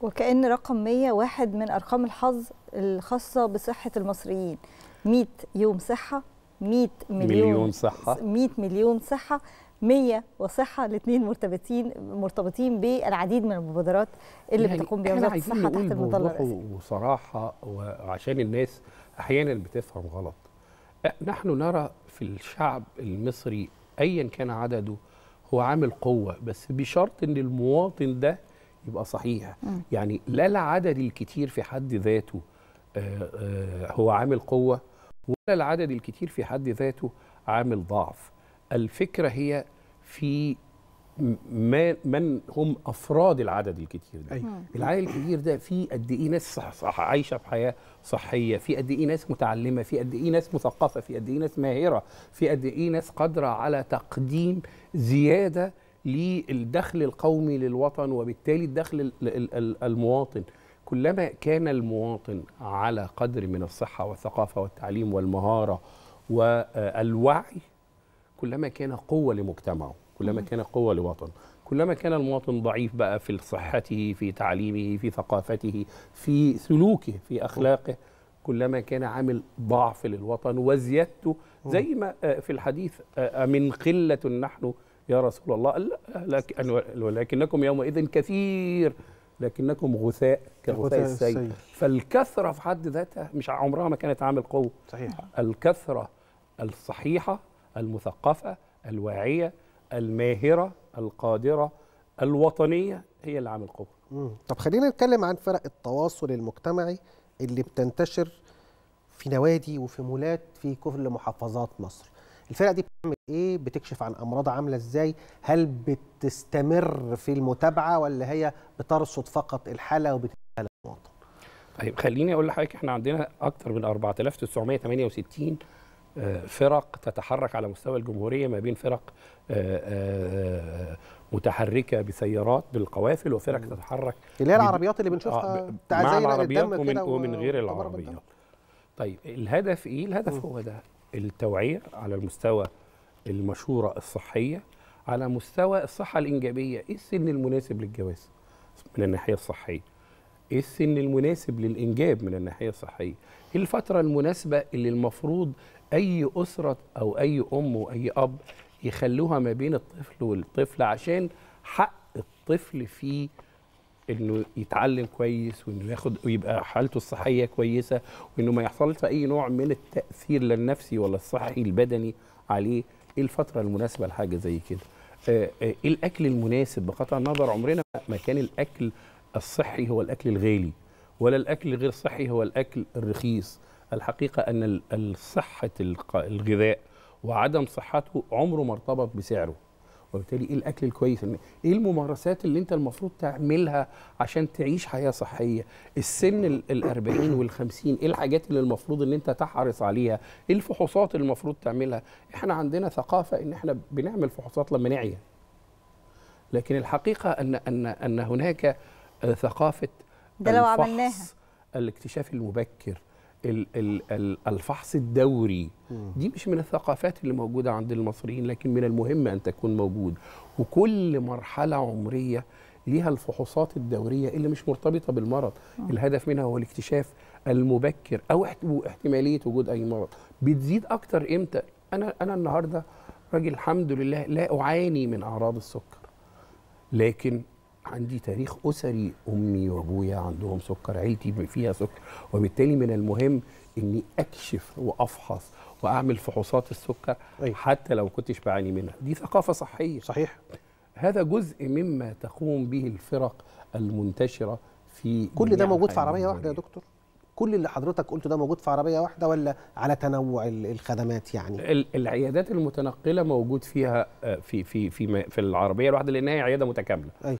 وكأن رقم 100 واحد من أرقام الحظ الخاصة بصحة المصريين 100 يوم صحة 100 مليون, مليون صحة 100 مليون صحة 100 وصحة الاثنين مرتبطين مرتبطين بالعديد من المبادرات اللي يعني بتقوم بها إحنا وزارة عايزين الصحة تحت نقول المظلة بوضوح الرئاسية وصراحة وعشان الناس أحيانا بتفهم غلط أه، نحن نرى في الشعب المصري أيا كان عدده هو عامل قوة بس بشرط أن المواطن ده يبقى صحيح مم. يعني لا العدد الكتير في حد ذاته آه، آه، هو عامل قوة ولا العدد الكتير في حد ذاته عامل ضعف الفكرة هي في م- ما من هم أفراد العدد الكتير ده أيوة. مم. العدد الكبير ده في قد ايه ناس صح صح عايشه في حياه صحيه في قد ايه ناس متعلمه في قد ايه ناس مثقفه في قد ايه ناس ماهره في قد ايه ناس قادره على تقديم زياده للدخل القومي للوطن وبالتالي الدخل ال- ال- ال- المواطن كلما كان المواطن على قدر من الصحه والثقافه والتعليم والمهاره والوعي كلما كان قوة لمجتمعه كلما كان قوة لوطن كلما كان المواطن ضعيف بقى في صحته في تعليمه في ثقافته في سلوكه في أخلاقه كلما كان عامل ضعف للوطن وزيادته زي ما آه، في الحديث آه، من قلة نحن يا رسول الله قال لا، لكن ولكنكم يومئذ كثير لكنكم غثاء كغثاء كغثاء السيل السيل. فالكثرة في حد ذاتها مش عمرها ما كانت عامل قوة صحيح الكثرة الصحيحة المثقفة الواعية الماهرة القادرة الوطنية هي اللي عامل قوة مم. طب خلينا نتكلم عن فرق التواصل المجتمعي اللي بتنتشر في نوادي وفي مولات في كل محافظات مصر الفرق دي بتعمل ايه بتكشف عن امراض عامله ازاي هل بتستمر في المتابعه ولا هي بترصد فقط الحاله وبتديها للمواطن طيب خليني أقول لحضرتك إحنا عندنا أكثر من 4968 آه، فرق تتحرك على مستوى الجمهورية ما بين فرق آه، آه، متحركة بسيارات بالقوافل وفرق تتحرك اللي هي بد- العربيات اللي بنشوفها آه، ب- بتاع مع زي نقل العربيات الدم ومن, كده ومن غير وتبرد العربيات الدم. طيب الهدف ايه الهدف هو ده التوعيه على المستوى المشوره الصحيه على مستوى الصحه الانجابيه ايه السن المناسب للجواز من الناحيه الصحيه ايه السن المناسب للانجاب من الناحيه الصحيه ايه الفتره المناسبه اللي المفروض اي اسره او اي ام واي اب يخلوها ما بين الطفل والطفل عشان حق الطفل في انه يتعلم كويس وانه ياخد ويبقى حالته الصحيه كويسه وانه ما يحصلش اي نوع من التاثير لا النفسي ولا الصحي البدني عليه ايه الفتره المناسبه لحاجه زي كده آه، آه، ايه الاكل المناسب بقطع النظر عمرنا ما كان الاكل الصحي هو الاكل الغالي ولا الاكل الغير صحي هو الاكل الرخيص الحقيقه ان ال- الصحه الق- الغذاء وعدم صحته عمره ما ارتبط بسعره وبالتالي ايه الاكل الكويس ايه الممارسات اللي انت المفروض تعملها عشان تعيش حياه صحيه السن ال- الأربعين والخمسين ايه الحاجات اللي المفروض ان انت تحرص عليها ايه الفحوصات اللي المفروض تعملها احنا عندنا ثقافه ان احنا بنعمل فحوصات لما نعيا لكن الحقيقه ان ان ان هناك آه، ثقافه ده لو الفحص، عملناها. الاكتشاف المبكر ال- ال- ال- الفحص الدوري دي مش من الثقافات اللي موجودة عند المصريين لكن من المهم أن تكون موجود وكل مرحلة عمرية ليها الفحوصات الدورية اللي مش مرتبطة بالمرض الهدف منها هو الاكتشاف المبكر أو احت- احتمالية وجود أي مرض بتزيد أكتر إمتى أنا أنا النهاردة راجل الحمد لله لا أعاني من أعراض السكر لكن عندي تاريخ اسري امي وابويا عندهم سكر عيلتي فيها سكر وبالتالي من المهم اني اكشف وافحص واعمل فحوصات السكر أيوة. حتى لو كنتش بعاني منها دي ثقافه صحيه صحيح هذا جزء مما تقوم به الفرق المنتشره في كل ده جميع موجود في أنحاء عربيه واحده يا الجمهورية. دكتور كل اللي حضرتك قلته ده موجود في عربيه واحده ولا على تنوع ال- الخدمات يعني ال- العيادات المتنقله موجود فيها آه، في في في م- في العربيه الواحده لانها هي عياده متكامله أيوة.